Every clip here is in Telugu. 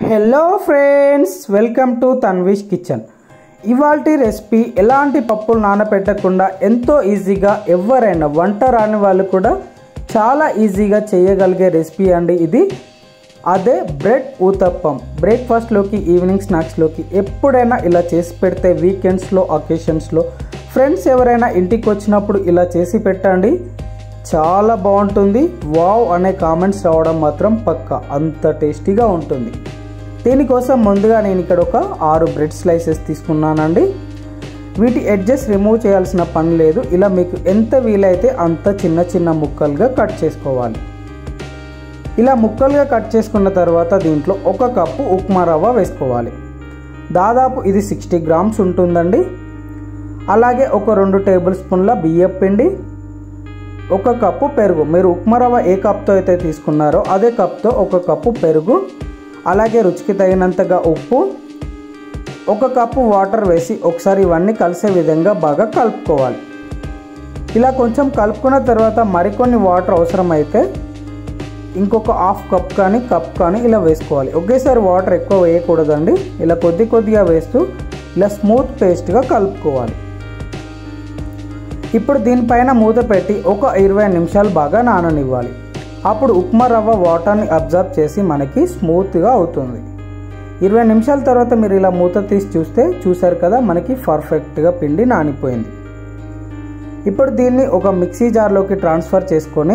hello friends welcome to Tanvish kitchen ఇవాల్టి రెసిపీ ఎలాంటి పప్పులు నానబెట్టకుండా ఎంతో ఈజీగా ఎవరైనా వంట రాని వాళ్ళు కూడా చాలా ఈజీగా చేయగలిగే రెసిపీ అండి ఇది అదే బ్రెడ్ ఊతప్పం బ్రేక్ఫాస్ట్లోకి ఈవినింగ్ స్నాక్స్లోకి ఎప్పుడైనా ఇలా చేసి పెడితే వీకెండ్స్లో అకేషన్స్లో ఫ్రెండ్స్ ఎవరైనా ఇంటికి వచ్చినప్పుడు ఇలా చేసి పెట్టండి చాలా బాగుంటుంది వావ్ అనే కామెంట్స్ రావడం మాత్రం పక్క అంత టేస్టీగా ఉంటుంది దీనికోసం ముందుగా నేను ఇక్కడ ఒక ఆరు బ్రెడ్ స్లైసెస్ తీసుకున్నానండి వీటి ఎడ్జెస్ రిమూవ్ చేయాల్సిన పని లేదు ఇలా మీకు ఎంత వీలైతే అంత చిన్న చిన్న ముక్కలుగా కట్ చేసుకోవాలి ఇలా ముక్కలుగా కట్ చేసుకున్న తర్వాత దీంట్లో ఒక కప్పు ఉప్మా రవ్వ వేసుకోవాలి దాదాపు ఇది సిక్స్టీ గ్రామ్స్ ఉంటుందండి అలాగే ఒక రెండు టేబుల్ స్పూన్ల బియ్యం పిండి ఒక కప్పు పెరుగు మీరు ఉప్మా రవ్వ ఏ కప్తో అయితే తీసుకున్నారో అదే కప్తో ఒక కప్పు పెరుగు అలాగే రుచికి తగినంతగా ఉప్పు ఒక కప్పు వాటర్ వేసి ఒకసారి ఇవన్నీ కలిసే విధంగా బాగా కలుపుకోవాలి ఇలా కొంచెం కలుపుకున్న తర్వాత మరికొన్ని వాటర్ అవసరమైతే ఇంకొక హాఫ్ కప్ కానీ కప్ కానీ ఇలా వేసుకోవాలి ఒకేసారి వాటర్ ఎక్కువ వేయకూడదండి ఇలా కొద్ది కొద్దిగా వేస్తూ ఇలా స్మూత్ పేస్ట్గా కలుపుకోవాలి ఇప్పుడు దీనిపైన మూత పెట్టి ఒక ఇరవై నిమిషాలు బాగా నాననివ్వాలి అప్పుడు ఉప్మా రవ్వ వాటర్ని అబ్జర్వ్ చేసి మనకి స్మూత్గా అవుతుంది ఇరవై నిమిషాల తర్వాత మీరు ఇలా మూత తీసి చూస్తే చూసారు కదా మనకి పర్ఫెక్ట్గా పిండి నానిపోయింది ఇప్పుడు దీన్ని ఒక మిక్సీ జార్లోకి ట్రాన్స్ఫర్ చేసుకొని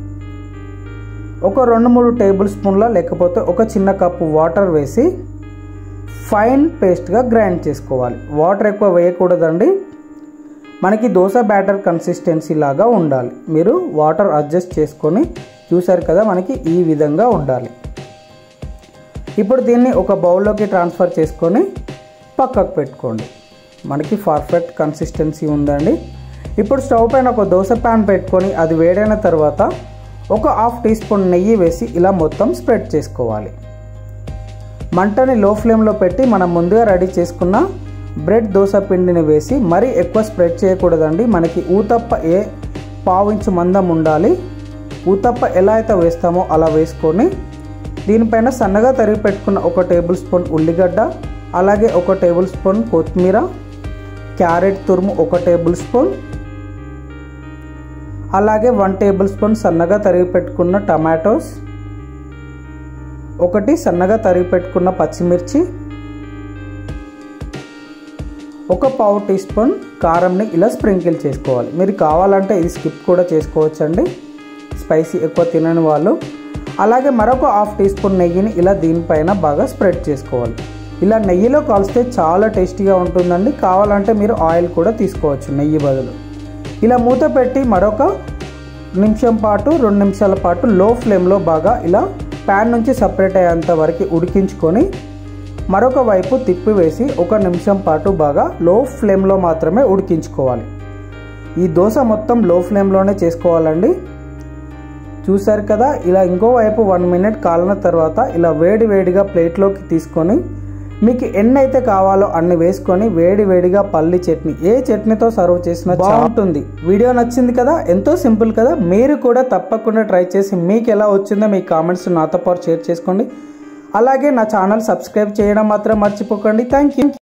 ఒక రెండు మూడు టేబుల్ స్పూన్ల లేకపోతే ఒక చిన్న కప్పు వాటర్ వేసి ఫైన్ పేస్ట్గా గ్రైండ్ చేసుకోవాలి వాటర్ ఎక్కువ వేయకూడదండి మనకి దోశ బ్యాటర్ కన్సిస్టెన్సీ లాగా ఉండాలి మీరు వాటర్ అడ్జస్ట్ చేసుకొని చూసారు కదా మనకి ఈ విధంగా ఉండాలి ఇప్పుడు దీన్ని ఒక బౌల్లోకి ట్రాన్స్ఫర్ చేసుకొని పక్కకు పెట్టుకోండి మనకి పర్ఫెక్ట్ కన్సిస్టెన్సీ ఉందండి ఇప్పుడు స్టవ్ పైన ఒక దోశ ప్యాన్ పెట్టుకొని అది వేడైన తర్వాత ఒక హాఫ్ టీ స్పూన్ నెయ్యి వేసి ఇలా మొత్తం స్ప్రెడ్ చేసుకోవాలి మంటని లో ఫ్లేమ్లో పెట్టి మనం ముందుగా రెడీ చేసుకున్న బ్రెడ్ దోశ పిండిని వేసి మరీ ఎక్కువ స్ప్రెడ్ చేయకూడదండి మనకి ఊతప్ప ఏ పావించు మందం ఉండాలి ఊతప్ప ఎలా అయితే వేస్తామో అలా వేసుకొని దీనిపైన సన్నగా తరిగి పెట్టుకున్న ఒక టేబుల్ స్పూన్ ఉల్లిగడ్డ అలాగే ఒక టేబుల్ స్పూన్ కొత్తిమీర క్యారెట్ తురుము ఒక టేబుల్ స్పూన్ అలాగే వన్ టేబుల్ స్పూన్ సన్నగా తరిగి పెట్టుకున్న టమాటోస్ ఒకటి సన్నగా తరిగి పెట్టుకున్న పచ్చిమిర్చి ఒక పావు టీ స్పూన్ కారంని ఇలా స్ప్రింకిల్ చేసుకోవాలి మీరు కావాలంటే ఇది స్కిప్ కూడా చేసుకోవచ్చండి స్పైసీ ఎక్కువ తినని వాళ్ళు అలాగే మరొక హాఫ్ టీ స్పూన్ నెయ్యిని ఇలా దీనిపైన బాగా స్ప్రెడ్ చేసుకోవాలి ఇలా నెయ్యిలో కాల్స్తే చాలా టేస్టీగా ఉంటుందండి కావాలంటే మీరు ఆయిల్ కూడా తీసుకోవచ్చు నెయ్యి బదులు ఇలా మూత పెట్టి మరొక నిమిషం పాటు రెండు నిమిషాల పాటు లో ఫ్లేమ్లో బాగా ఇలా ప్యాన్ నుంచి సపరేట్ అయ్యేంత వరకు ఉడికించుకొని మరొక వైపు తిప్పివేసి ఒక నిమిషం పాటు బాగా లో ఫ్లేమ్లో మాత్రమే ఉడికించుకోవాలి ఈ దోశ మొత్తం లో ఫ్లేమ్లోనే చేసుకోవాలండి చూసారు కదా ఇలా ఇంకో వైపు వన్ మినిట్ కాలిన తర్వాత ఇలా వేడి వేడిగా ప్లేట్లోకి తీసుకొని మీకు ఎన్ని అయితే కావాలో అన్ని వేసుకొని వేడి వేడిగా పల్లి చట్నీ ఏ చట్నీతో సర్వ్ చేసినా బాగుంటుంది వీడియో నచ్చింది కదా ఎంతో సింపుల్ కదా మీరు కూడా తప్పకుండా ట్రై చేసి మీకు ఎలా వచ్చిందో మీ కామెంట్స్ నాతో పాటు షేర్ చేసుకోండి అలాగే నా ఛానల్ సబ్స్క్రైబ్ చేయడం మాత్రం మర్చిపోకండి థ్యాంక్ యూ